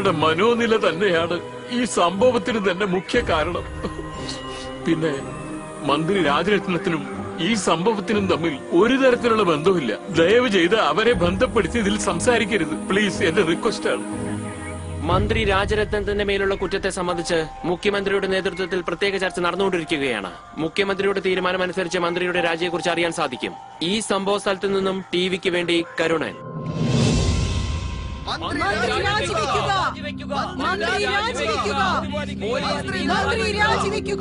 നിങ്ങളുടെ മനോനില തന്നെയാണ് ഈ സംഭവത്തിന് തന്നെ മുഖ്യ കാരണം പിന്നെ മന്ത്രി രാജരത്നത്തിനും ഈ സംഭവത്തിനും തമ്മിൽ ഒരു തരത്തിലുള്ള ബന്ധവുമില്ല ദയവ് ചെയ്ത് അവരെ ബന്ധപ്പെടുത്തി ഇതിൽ സംസാരിക്കരുത് പ്ലീസ് എന്റെ റിക്വസ്റ്റ് ആണ് മന്ത്രി രാജരത്നത്തിന്റെ മേലുള്ള കുറ്റത്തെ സംബന്ധിച്ച് മുഖ്യമന്ത്രിയുടെ നേതൃത്വത്തിൽ പ്രത്യേക ചർച്ച നടന്നുകൊണ്ടിരിക്കുകയാണ് മുഖ്യമന്ത്രിയുടെ തീരുമാനമനുസരിച്ച് മന്ത്രിയുടെ രാജിയെക്കുറിച്ച് അറിയാൻ സാധിക്കും ഈ സംഭവ സ്ഥലത്തു നിന്നും ടിവിക്ക് വേണ്ടി കരുണൻ മന്ത്രി രാജിവെക്കുക മന്ത്രി രാജിവെക്കുക മന്ത്രി രാജിവെക്കുക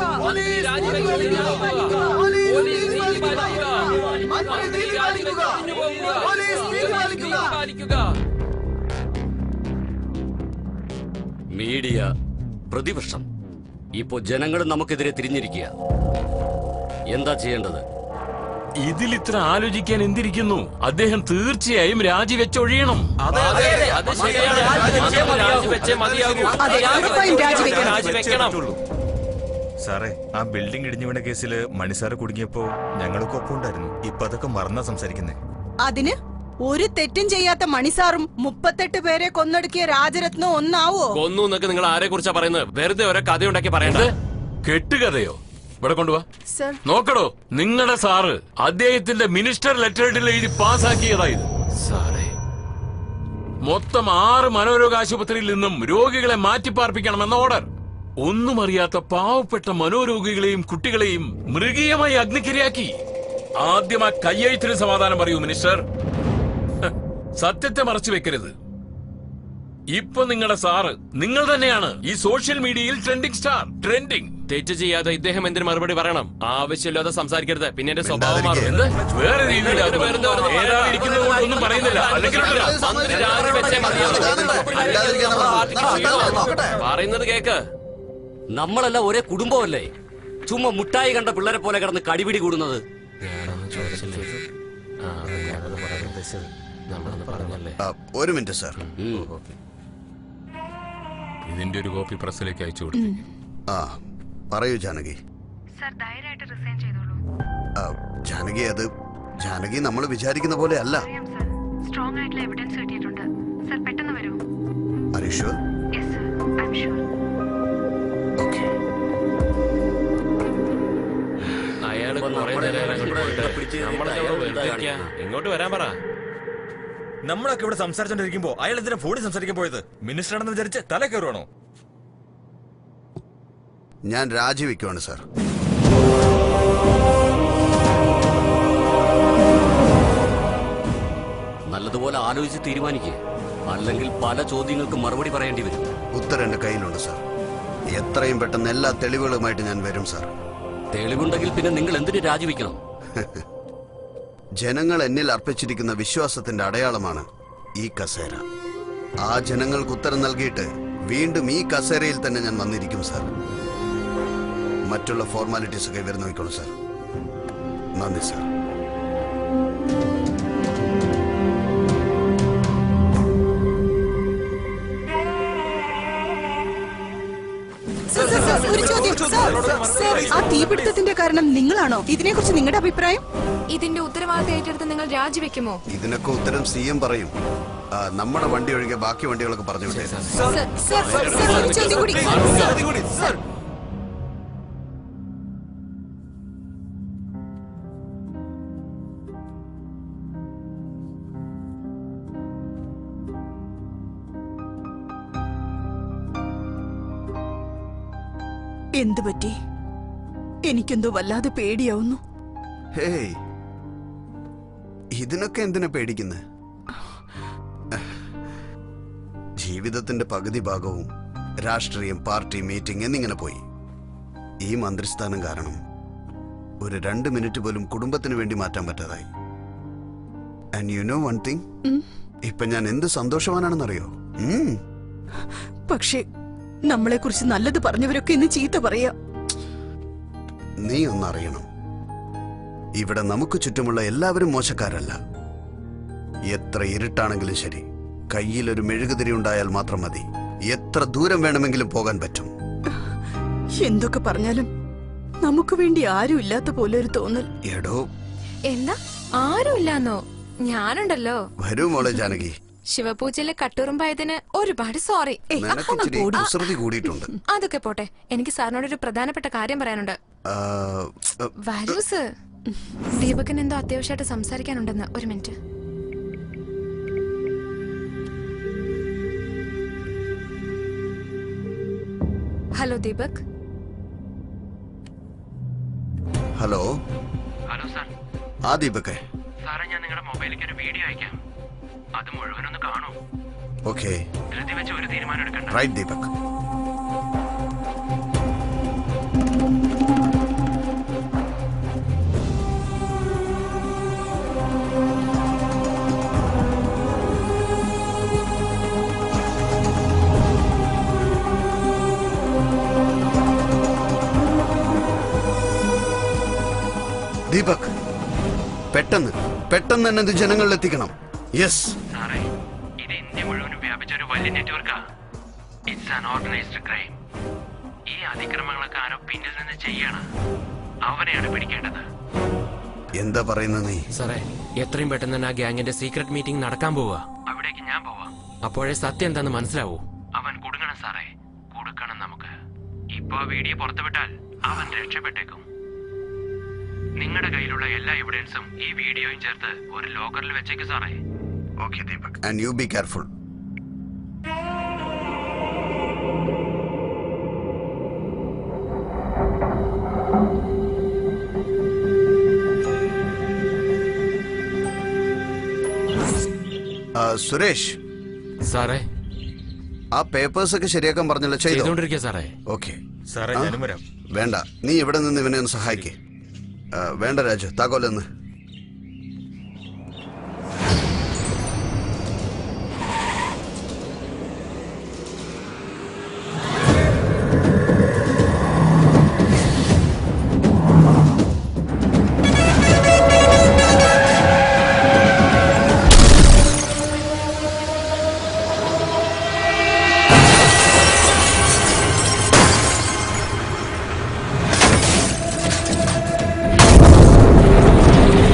മീഡിയ പ്രതിപക്ഷം ഇപ്പോ ജനങ്ങൾ നമുക്കെതിരെ തിരിഞ്ഞിരിക്കുക എന്താ ചെയ്യേണ്ടത് ഇതിൽ ഇത്ര ആലോചിക്കാൻ എന്തിരിക്കുന്നു അദ്ദേഹം തീർച്ചയായും രാജിവെച്ചൊഴിയണം അത് ശരിയാണ് രാജിവെച്ചേ മതിയാകൂ അതെ, ഉറപ്പായും രാജിവെക്കണം. രാജിവെക്കണം സാറേ ആ ബിൽഡിംഗ് ഇടിഞ്ഞു വീണ കേസില് മണിസാറ് കുടുങ്ങിയപ്പോ ഞങ്ങൾക്ക് ഒപ്പം ഉണ്ടായിരുന്നു ഇപ്പൊ അതൊക്കെ മറന്നാ സംസാരിക്കുന്നേ അതിന് ഒരു തെറ്റും ചെയ്യാത്ത മണിസാറും മുപ്പത്തെട്ട് പേരെ കൊന്നൊടുക്കിയ രാജരത്നം ഒന്നാവോ കൊന്നു എന്നൊക്കെ നിങ്ങൾ ആരെ കുറിച്ചാ പറയുന്നത് വെറുതെ ഓരോ കഥയുണ്ടാക്കി പറയണ്ടേ കെട്ടുകഥയോ ഇവിടെ കൊണ്ടുവാ സർ നോക്കടോ നിങ്ങളുടെ സാറ് അദ്ദേഹത്തിന്റെ മിനിസ്റ്റർ ലെറ്ററിൽ എഴുതി പാസാക്കിയതായത് സാറേ മൊത്തം ആറ് മനോരോഗ ആശുപത്രിയിൽ നിന്നും രോഗികളെ മാറ്റിപ്പാർപ്പിക്കണമെന്ന ഓർഡർ ഒന്നും അറിയാത്ത പാവപ്പെട്ട മനോരോഗികളെയും കുട്ടികളെയും മൃഗീയമായി അഗ്നിക്കിരയാക്കി ആദ്യം ആ കയ്യെഴുത്തിന് സമാധാനം പറയൂ മിനിസ്റ്റർ ഹ്, സത്യത്തെ മറച്ചു വെക്കരുത് ഇപ്പൊ നിങ്ങളുടെ സാറ് നിങ്ങൾ തന്നെയാണ് ഈ സോഷ്യൽ മീഡിയയിൽ ട്രെൻഡിങ് സ്റ്റാർ ട്രെൻഡിങ് തെറ്റ് ചെയ്യാതെ ഇദ്ദേഹം എന്തിന് മറുപടി പറയണം ആവശ്യമില്ലാതെ സംസാരിക്കരുത് പിന്നെ എന്റെ സ്വഭാവം മാറും എന്ത് വേറെ രീതിയിൽ അത് വെറുതെ വെറുതെ ഏതാണ്ട് ഇരിക്കുന്നത് കൊണ്ടൊന്നും പറയുന്നില്ല അല്ലെങ്കിൽ ഉണ്ടല്ലോ. മന്ത്രി രാജിവെച്ചേ മതിയാകൂ. അല്ലെങ്കിൽ നമ്മുടെ പാർട്ടിക്ക് ക്ഷീണമാകും. പറയുന്നത് കേക്ക് നമ്മളെല്ലാം ഒരേ കുടുംബമല്ലേ ചുമ്മാ മുട്ടായി കണ്ട പിള്ളേരെ പോലെ കിടന്ന് കടിപിടി കൂടുന്നത് ആ, ഒരു മിനിറ്റ് സാർ ഇതിന്റെ ഒരു കോപ്പി പ്രസിലേക്ക് അയച്ചു കൊടുത്തു ആ പറയൂ ജാനകി സർ ധൈര്യമായിട്ട് റിസൈൻ ചെയ്തോളൂ ആ, ജാനകി അത് ജാനകി നമ്മൾ വിചാരിക്കുന്ന പോലെ അല്ല അറിയാം സർ സ്ട്രോങ് ആയിട്ടുള്ള എവിഡൻസ് കിട്ടിയിട്ടുണ്ട് സർ പെട്ടെന്ന് വരൂ Areesh yes sir I am sure okay അയാള് ഇപ്പൊ കുറെ നമ്മുടെ നേരം ഇവിടെ പോയിട്ട് പിടിച്ച് നമ്മളെ അയാൾ അവിടെ എന്താ വെറുതെ ഇരിക്കാ. കാണിക്കുന്നത്? ഇങ്ങോട്ട് വരാൻ പറ നമ്മളൊക്കെ ഇവിടെ സംസാരിച്ചോണ്ടിരിക്കുമ്പോ അയാൾ എന്തിനാ ഫോണിൽ സംസാരിക്കാൻ പോയത് മിനിസ്റ്റർ ആണെന്ന് വിചാരിച്ച് തല കയറുവാണോ ഞാൻ രാജിവെക്കുവാണ് സാർ നല്ലതുപോലെ ആലോചിച്ച് തീരുമാനിക്കുക അല്ലെങ്കിൽ പല ചോദ്യങ്ങൾക്ക് മറുപടി പറയേണ്ടി വരും ഉത്തരം എന്റെ കയ്യിലുണ്ട് സാർ എത്രയും പെട്ടെന്ന് എല്ലാ തെളിവുകളുമായിട്ട് ഞാൻ വരും സാർ തെളിവുണ്ടെങ്കിൽ പിന്നെ നിങ്ങൾ എന്തിനു രാജിവെക്കണം ജനങ്ങൾ എന്നിൽ അർപ്പിച്ചിരിക്കുന്ന വിശ്വാസത്തിന്റെ അടയാളമാണ് ഈ കസേര ആ ജനങ്ങൾക്ക് ഉത്തരം നൽകിയിട്ട് വീണ്ടും ഈ കസേരയിൽ തന്നെ ഞാൻ വന്നിരിക്കും സാർ മറ്റുള്ള ഫോർമാലിറ്റീസ് ഒക്കെ ഇവർ നോക്കിക്കോളൂ സാർ നന്ദി സാർ സർ, സർ, സർ, ഒരു ചോദ്യം സർ, സർ, ആ തീപിടുത്തത്തിന്റെ കാരണം നിങ്ങളാണോ ഇതിനെക്കുറിച്ച് നിങ്ങളുടെ അഭിപ്രായം ഇതിന്റെ ഉത്തരവാദിത്തം ഏറ്റെടുത്ത് നിങ്ങൾ രാജിവെക്കുമോ ഇതിനൊക്കെ ഉത്തരം സി എം പറയും ആ, നമ്മുടെ വണ്ടി ഒഴികെ ബാക്കി വണ്ടികളൊക്കെ പറഞ്ഞു വിട്ടേ സർ, സർ, സർ, ഒരു ചോദ്യം കൂടി സർ, എന്തു പറ്റി എനിക്കെന്തോ വല്ലാതെ പേടിയാവുന്നു ഹേയ് ഇതിനൊക്കെ എന്തിനാ പേടിക്കുന്നത് ജീവിതത്തിന്റെ പകുതി ഭാഗവും രാഷ്ട്രീയം പാർട്ടി മീറ്റിംഗ് എന്നിങ്ങനെ പോയി ഈ മന്ത്രിസ്ഥാനം കാരണം ഒരു രണ്ട് മിനിറ്റ് പോലും കുടുംബത്തിന് വേണ്ടി മാറ്റാൻ പറ്റാതായി and you know one thing ഇപ്പൊ ഞാൻ എന്ത് സന്തോഷവാനാണെന്നറിയോ ഉം. പക്ഷേ നമ്മളെക്കുറിച്ച് നല്ലത് പറഞ്ഞവരൊക്കെ ഇന്ന് ചീത്ത പറയാ നീ ഒന്നറിയണം ഇവിടെ നമുക്ക് ചുറ്റുമുള്ള എല്ലാവരും മോശക്കാരല്ല എത്ര ഇരുട്ടാണെങ്കിലും ശരി കയ്യിലൊരു മെഴുകുതിരി ഉണ്ടായാൽ മാത്രം മതി എത്ര ദൂരം വേണമെങ്കിലും പോകാൻ പറ്റും എന്തൊക്കെ പറഞ്ഞാലും നമുക്ക് വേണ്ടി ആരും ഇല്ലാത്ത പോലെ ഒരു തോന്നൽ എടോ എന്താ ആരുമില്ലാന്നോ ഞാനുണ്ടല്ലോ വരൂ മോളെ ജാനകി ശിവപൂജയിലെ കട്ടുറുമ്പായതിന് ഒരുപാട് സോറി ഏയ്, നിനക്ക് ഒന്ന് ഇച്ചിരി പോടി. കുസൃതി കൂടിയിട്ടുണ്ട് അതൊക്കെ പോട്ടെ എനിക്ക് സാറിനോട് ഒരു പ്രധാനപ്പെട്ട കാര്യം പറയാനുണ്ട് ആ, ആ, വരൂ സർ ദീപകൻ എന്തോ അത്യാവശ്യമായിട്ട് സംസാരിക്കാനുണ്ടെന്ന് ഒരു minute hello Deepak hello hello sir ആ ദീപക്കെ സാറേ ഞാൻ നിങ്ങളുടെ മൊബൈലിലേക്ക് ഒരു വീഡിയോ അയക്കാം അത് മുഴുവനൊന്ന് കാണൂ ഓക്കെ ധൃതി വെച്ച് ഒരു തീരുമാനം എടുക്കണ്ട റൈറ്റ് ദീപക് ദീപക് പെട്ടെന്ന് പെട്ടെന്ന് തന്നെ ഇത് ജനങ്ങളിൽ എത്തിക്കണം യെസ് സാറേ ഇത് ഇന്ത്യ മുഴുവനും വ്യാപിച്ച ഒരു വലിയ നെറ്റ്വർക്കാ ഇറ്റ്സ് ആൻ ഓർഗനൈസ്ഡ് ക്രൈം ഈ അതിക്രമങ്ങളൊക്കെ ആരോ പിന്നിൽ നിന്ന് ചെയ്യണം അവനെയാണ് പിടിക്കേണ്ടത് എന്താ പറയുന്നത് നീ സാറേ എത്രയും പെട്ടെന്ന് തന്നെ ആ ഗ്യാങ്ങിന്റെ സീക്രട്ട് മീറ്റിംഗ് നടക്കാൻ പോവുക അവിടേക്ക് ഞാൻ പോവാം അപ്പോഴേ സത്യം എന്താന്ന് മനസ്സിലാവൂ അവൻ കുടുങ്ങണം സാറേ കൊടുക്കണം നമുക്ക് ഇപ്പൊ ആ വീഡിയോ പുറത്തുവിട്ടാൽ അവൻ രക്ഷപ്പെട്ടേക്കും നിങ്ങളുടെ കയ്യിലുള്ള എല്ലാ എവിഡൻസും ഈ വീഡിയോയും ചേർത്ത് ഒരു ലോക്കറിൽ വെച്ചേക്ക് സാറേ okay Deepak and you be careful Suresh സാറേ ആ പേപ്പേഴ്സ് ഒക്കെ ശരിയാക്കാൻ പറഞ്ഞല്ലോ ചെയ്തോ ചെയ്തോണ്ടിരിക്കുക സാറേ ഓക്കെ സാറേ ഞാനും വരാം വേണ്ട നീ ഇവിടെ നിന്ന് ഇവനെ ഒന്ന് സഹായിക്കേ വേണ്ട രാജു താക്കോലെന്ന് സാറേ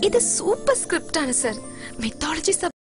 ഇത് സൂപ്പർ സ്ക്രിപ്റ്റ് ആണ് സർ മിത്തോളജി